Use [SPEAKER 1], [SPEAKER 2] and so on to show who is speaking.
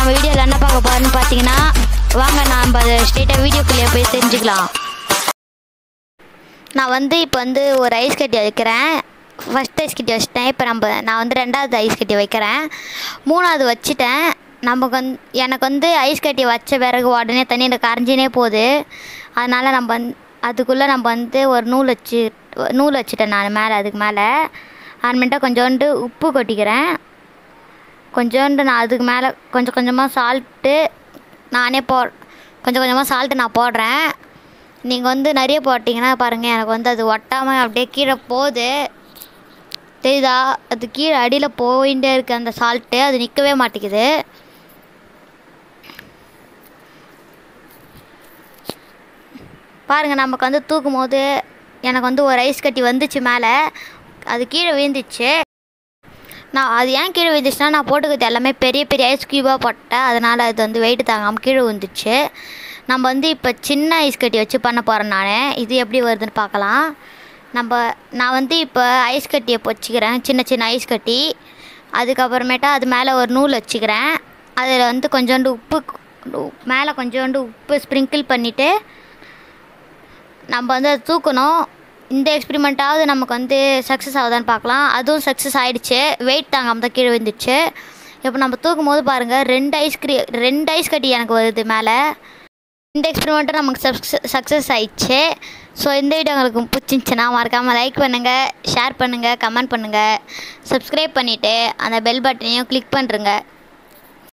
[SPEAKER 1] நம்ம வீடியோவில் என்ன பார்க்க போகிறோம்னு பார்த்தீங்கன்னா வாங்க நம்ம ஸ்ட்ரெயிட்டாக வீடியோக்குள்ளேயே போய் தெரிஞ்சுக்கலாம் நான் வந்து இப்போ வந்து ஒரு ஐஸ் கட்டி வைக்கிறேன் ஃபஸ்ட் ஐஸ் கட்டி வச்சிட்டேன் இப்போ நம்ம நான் வந்து ரெண்டாவது ஐஸ் கட்டி வைக்கிறேன் மூணாவது வச்சுட்டேன் நமக்கு வந்து எனக்கு வந்து ஐஸ் கட்டி வச்ச பிறகு உடனே தண்ணியில் கரைஞ்சினே போகுது அதனால் நம்ம வந்து அதுக்குள்ளே நம்ம வந்து ஒரு நூல் வச்சு நூல் வச்சுட்டேன் நான் மேலே அதுக்கு மேலே அப்புறமேட்டா கொஞ்சோண்டு உப்பு கொட்டிக்கிறேன் கொஞ்சோண்டு நான் அதுக்கு மேலே கொஞ்சம் கொஞ்சமாக சால்ட்டு நானே போ கொஞ்சம் கொஞ்சமாக சால்ட்டு நான் போடுறேன் நீங்கள் வந்து நிறைய போட்டிங்கன்னா பாருங்கள் எனக்கு வந்து அது ஒட்டாமல் அப்படியே கீழே போகுது தெரியுதா அது கீழே அடியில் போயிட்டே இருக்குது அந்த சால்ட்டு அது நிற்கவே மாட்டேங்குது பாருங்கள் நமக்கு வந்து தூக்கும் போது எனக்கு வந்து ஒரு ஐஸ் கட்டி வந்துச்சு மேலே அது கீழே விழுந்துச்சு நான் அது ஏன் கீழே விழுந்துச்சுன்னா நான் போட்டுக்கிறது எல்லாமே பெரிய பெரிய ஐஸ் க்யூபாக போட்டேன் அதனால் அது வந்து வெயிட் தாங்காமல் கீழே விழுந்துச்சு நம்ம வந்து இப்போ சின்ன ஐஸ் கட்டி வச்சு பண்ண போகிறேன் நான் இது எப்படி வருதுன்னு பார்க்கலாம் நம்ம நான் வந்து இப்போ ஐஸ் கட்டியை வச்சுக்கிறேன் சின்ன சின்ன ஐஸ் கட்டி அதுக்கப்புறமேட்டா அது மேலே ஒரு நூல் வச்சுக்கிறேன் அதில் வந்து கொஞ்சோண்டு உப்பு மேலே கொஞ்சோண்டு உப்பு ஸ்ப்ரிங்கிள் பண்ணிவிட்டு நம்ம வந்து அதை தூக்கணும் இந்த எக்ஸ்பிரிமெண்ட்டாவது நமக்கு வந்து சக்ஸஸ் ஆகுதான்னு பார்க்கலாம் அதுவும் சக்ஸஸ் ஆகிடுச்சு வெயிட் தாங்காமல் தான் கீழே விழுந்துச்சு இப்போ நம்ம தூக்கும் போது பாருங்கள் ரெண்டு ஐஸ் க்ரீ ரெண்டு ஐஸ் கட்டி எனக்கு வருது மேலே இந்த எக்ஸ்பிரிமெண்ட்டும் நமக்கு சக்ஸஸ் சக்ஸஸ் ஆயிடுச்சு ஸோ இந்த வீடியோ உங்களுக்கு பிடிச்சிருந்துச்சுன்னா மறக்காமல் லைக் பண்ணுங்கள் ஷேர் பண்ணுங்கள் கமெண்ட் பண்ணுங்கள் சப்ஸ்கிரைப் பண்ணிவிட்டு அந்த பெல் பட்டனையும் கிளிக் பண்ணுறங்க